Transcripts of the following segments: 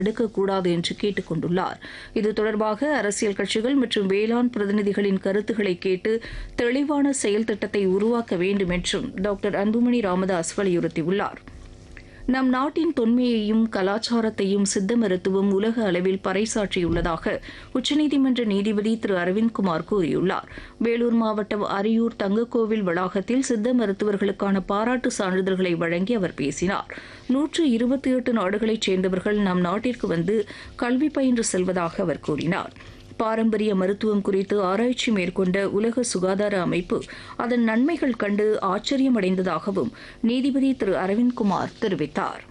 எடுக்கக்கூடாது என்று கேட்டுக் கொண்டுள்ளார் இது தொடர்பாக அரசியல் கட்சிகள் மற்றும் வேளாண் பிரதிநிதிகளின் கருத்துக்களை கேட்டு தெளிவான செயல் திட்டத்தை உருவாக்க வேண்டும் என்றும் டாக்டர் அன்புமணி ராமதாஸ் வலியுறுத்தியுள்ளார் நம் நாட்டின் தொன்மையையும் கலாச்சாரத்தையும் சித்த மருத்துவம் உலக அளவில் பறைசாற்றியுள்ளதாக உச்சநீதிமன்ற நீதிபதி திரு அரவிந்த்குமார் கூறியுள்ளார் வேலூர் மாவட்டம் அரியூர் தங்கக்கோவில் வளாகத்தில் சித்த மருத்துவர்களுக்கான பாராட்டு சான்றிதழ்களை வழங்கி அவர் பேசினார் நூற்று இருபத்தி எட்டு நாடுகளைச் சேர்ந்தவர்கள் நம் நாட்டிற்கு வந்து கல்வி பயின்று செல்வதாக அவர் கூறினார் பாரம்பரிய மருத்துவம் குறித்து ஆராய்ச்சி மேற்கொண்ட உலக சுகாதார அமைப்பு அதன் நன்மைகள் கண்டு ஆச்சரியமடைந்ததாகவும் நீதிபதி திரு அரவிந்த்குமார் தெரிவித்தார்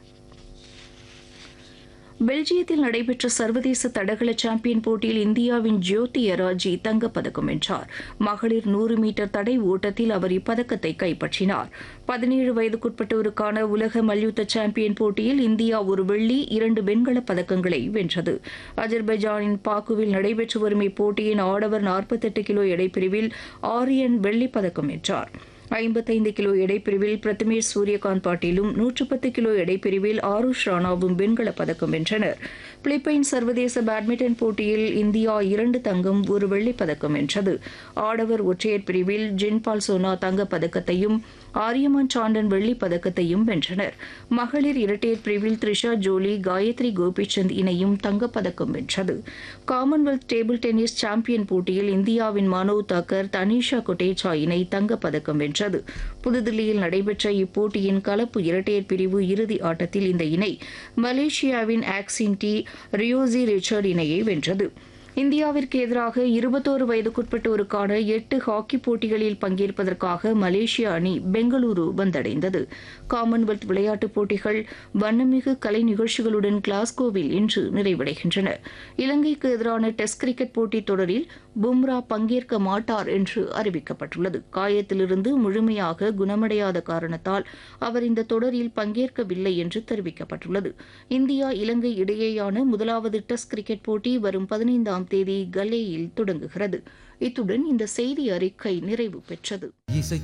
பெல்ஜியத்தில் நடைபெற்ற சர்வதேச தடகள சாம்பியன் போட்டியில் இந்தியாவின் ஜோதி எராஜி தங்கப்பதக்கம் வென்றார் மகளிர் நூறு மீட்டர் தடை ஓட்டத்தில் அவர் இப்பதக்கத்தை கைப்பற்றினார் பதினேழு வயதுக்குட்பட்டோருக்கான உலக மல்யுத்த சாம்பியன் போட்டியில் இந்தியா ஒரு வெள்ளி இரண்டு வெண்கலப் பதக்கங்களை வென்றது அஜர்பைஜானின் பாக்குவில் நடைபெற்று வரும் இப்போட்டியின் ஆடவர் நாற்பத்தெட்டு கிலோ எடைப்பிரிவில் ஆரியன் வெள்ளிப் பதக்கம் வென்றார் ஐம்பத்தைந்து கிலோ எடைப்பிரிவில் பிரதமேஷ் சூரியகாந்த் பாட்டீலும் நூற்று பத்து கிலோ எடைப்பிரிவில் ஆருஷ் ராணாவும் வெண்கலப் பதக்கம் வென்றனர் பிலிப்பைன் சர்வதேச பேட்மிண்டன் போட்டியில் இந்தியா இரண்டு தங்கம் ஒரு வெள்ளிப் பதக்கம் வென்றது ஆடவர் ஒற்றையர் பிரிவில் ஜின்பால் சோனா தங்கப் பதக்கத்தையும் ஆரியமான் சாண்டன் வெள்ளிப் பதக்கத்தையும் வென்றனர் மகளிர் இரட்டையர் பிரிவில் த்ரிஷா ஜோலி காயத்ரி கோபிச்சந்த் இணையும் தங்கப்பதக்கம் வென்றது காமன்வெல்த் டேபிள் டென்னிஸ் சாம்பியன் போட்டியில் இந்தியாவின் மனோவ் தாக்கர் தனிஷா கொட்டேச்சா இணை தங்கப்பதக்கம் வென்றது புதுதில்லியில் நடைபெற்ற இப்போட்டியின் கலப்பு இரட்டையர் பிரிவு இறுதி ஆட்டத்தில் இந்த இணை மலேசியாவின் ஆக்சின் டி ரியோசி ரிச்சர்ட் இணையை வென்றது இந்தியாவிற்கு எதிராக இருபத்தோரு வயதுக்குட்பட்டோருக்கான எட்டு ஹாக்கி போட்டிகளில் பங்கேற்பதற்காக மலேசிய அணி பெங்களூரு வந்தடைந்தது காமன்வெல்த் விளையாட்டுப் போட்டிகள் வண்ணமிகு கலை நிகழ்ச்சிகளுடன் கிளாஸ்கோவில் இன்று நிறைவடைகின்றன இலங்கைக்கு எதிரான டெஸ்ட் கிரிக்கெட் போட்டித் தொடரில் பும்ரா பங்கேற்க மாட்டார் என்று அறிவிக்கப்பட்டுள்ளது காயத்திலிருந்து முழுமையாக குணமடையாத காரணத்தால் அவர் இந்த தொடரில் பங்கேற்கவில்லை என்று தெரிவிக்கப்பட்டுள்ளது இந்தியா இலங்கை இடையேயான முதலாவது டெஸ்ட் கிரிக்கெட் போட்டி வரும் பதினைந்தாம் தேதி கல்லேயில் தொடங்குகிறது இத்துடன் இந்த செய்தி அறிக்கை நிறைவு பெற்றது இசை